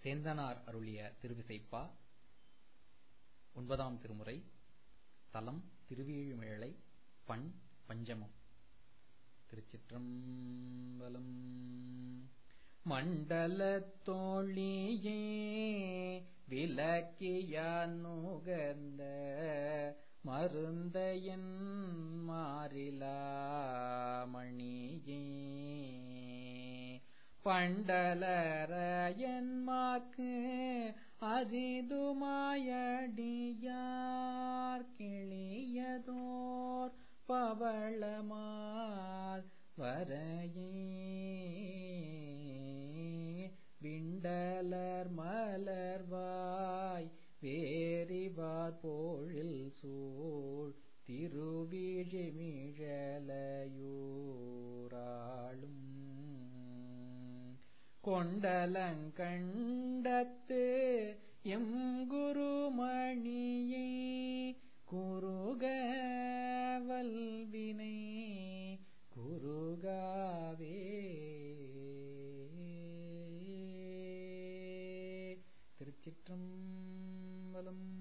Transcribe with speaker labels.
Speaker 1: சேந்தனார் அருளிய திருவிசைப்பா ஒன்பதாம் திருமுறை தலம் திருவீழிமிழலை பண் பஞ்சமம் திருச்சிற்றம்பலம் மண்டலத் தோழியே விளக்கிய நுகர்ந்த மருந்தையன் மாறிலா மணியே பண்டலரையன்மார்க்கு அதிதுமாயடியார் கிளியதோர் பவளமால் வரையே விண்டலர் மலர்வாய் வேறிவார் போழில் சூழ் திருவிழிமிழலையூராளும் கொண்டலங்கண்டத்து எம் குருமணியை குருகவல்வினை குருகாவே திருச்சிற்றம்பலம்